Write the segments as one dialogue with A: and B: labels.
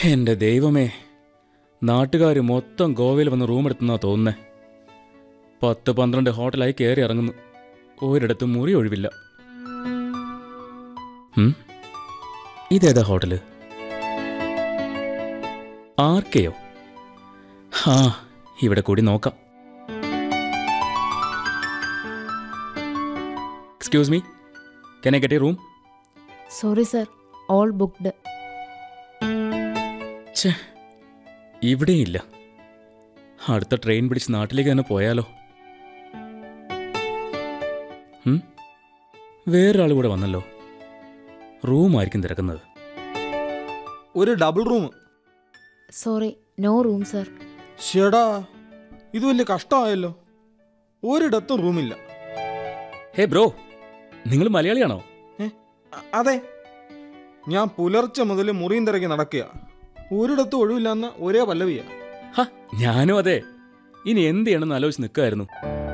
A: എൻ്റെ ദൈവമേ നാട്ടുകാർ മൊത്തം ഗോവയിൽ വന്ന് റൂം എടുത്തെന്നാ തോന്നുന്നേ പത്ത് പന്ത്രണ്ട് ഹോട്ടലായി കയറി ഇറങ്ങുന്നു ഒരിടത്തും മുറി ഒഴിവില്ല ഉം? ഇതേതാ ഹോട്ടല് ആർക്കെയോ ആ ഇവിടെ കൂടി നോക്കാം excuse me can I get a room
B: sorry sir all booked
A: ഛേ ഇവിടെയില്ല അടുത്ത ട്രെയിൻ പിടിച്ച് നാട്ടിലേക്ക് തന്നെ പോയാലോ ഉം? വേറൊരാൾ കൂടെ വന്നല്ലോ റൂമായിരിക്കും തിരക്കുന്നത്
C: ഒരു double room
B: sorry no room sir
C: ഷെടാ ഇത് വലിയ കഷ്ടമായല്ലോ ഒരിടത്തും റൂമില്ല
A: ഹേ ബ്രോ നിങ്ങൾ മലയാളിയാണോ
C: ഏ? അ- അതെ ഞാൻ പുലർച്ചെ മുതൽ മുറിയും തിരക്കി നടക്കുക ഒരിടത്തും ഒഴിവില്ലെന്ന ഒരേ പല്ലവിയാ
A: ഹ ഞാനും അതെ ഇനി എന്ത് ചെയ്യണമെന്ന് ആലോചിച്ച് നിൽക്കായിരുന്നു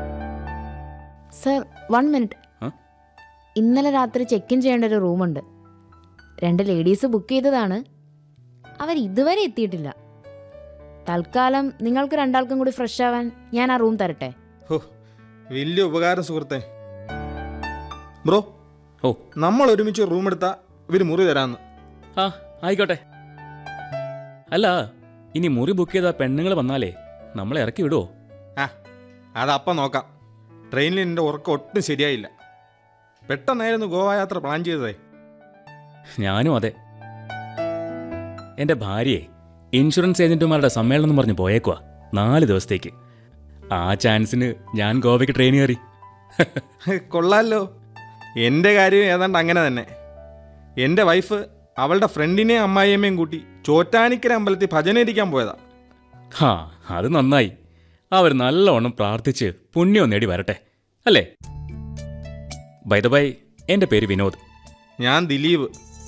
B: സർ വൺ മിനിറ്റ്
A: ആ?
B: ഇന്നലെ രാത്രി ചെക്ക് ഇൻ ചെയ്യേണ്ട ഒരു റൂമുണ്ട് രണ്ട് ലേഡീസ് ബുക്ക് ചെയ്തതാണ് അവർ ഇതുവരെ എത്തിയിട്ടില്ല തൽക്കാലം നിങ്ങൾക്ക് രണ്ടാൾക്കും കൂടി ഫ്രഷ് ആവാൻ ഞാൻ ആ റൂം തരട്ടെ
C: ഹോ വലിയ ഉപകാരം സുഹൃത്തെ ബ്രോ
A: ഓ
C: നമ്മൾ ഒരുമിച്ച് റൂം എടുത്താ ഇവര് മുറി തരാന്ന്
A: ആ ആയിക്കോട്ടെ അല്ല ഇനി മുറി ബുക്ക് ചെയ്ത പെണ്ണുങ്ങൾ വന്നാലേ നമ്മളെ ഇറക്കി വിടുവോ
C: ആ അതപ്പം നോക്കാം ട്രെയിനിൽ എൻ്റെ ഉറക്കം ഒട്ടും ശരിയായില്ല പെട്ടെന്നായിരുന്നു ഗോവ യാത്ര പ്ലാൻ ചെയ്തതേ
A: ഞാനും അതെ എൻ്റെ ഭാര്യയെ ഇൻഷുറൻസ് ഏജന്റുമാരുടെ സമ്മേളനം എന്ന് പറഞ്ഞ് പോയേക്കുവാ നാല് ദിവസത്തേക്ക് ആ ചാൻസിന് ഞാൻ ഗോവയ്ക്ക് ട്രെയിൻ കയറി
C: കൊള്ളാലോ എൻ്റെ കാര്യം ഏതാണ്ട് അങ്ങനെ തന്നെ എൻ്റെ വൈഫ് അവളുടെ ഫ്രണ്ടിനെയും അമ്മായിയമ്മയും കൂട്ടി ചോറ്റാനിക്കര അമ്പലത്തിൽ ഭജന ഇരിക്കാൻ പോയതാ
A: ഹാ അത് നന്നായി അവർ നല്ലവണ്ണം പ്രാർത്ഥിച്ച് പുണ്യം നേടി വരട്ടെ അല്ലേ ബൈ ദ ബൈ എൻ്റെ പേര് വിനോദ്
C: ഞാൻ ദിലീപ്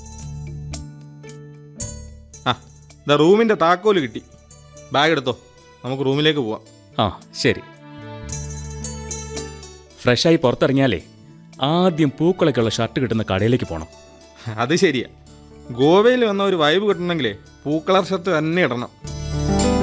C: ആ ദ റൂമിൻ്റെ താക്കോല് കിട്ടി ബാഗ് എടുത്തോ നമുക്ക് റൂമിലേക്ക് പോവാം
A: ആ ശരി ഫ്രഷായി പുറത്തിറങ്ങിയാലേ ആദ്യം പൂക്കളൊക്കെയുള്ള ഷർട്ട് കിട്ടുന്ന കടയിലേക്ക് പോകണം
C: അത് ശരിയാ ഗോവയിൽ വന്ന ഒരു വൈബ് കിട്ടണമെങ്കിലേ പൂക്കളർ ഷർട്ട് തന്നെ ഇടണം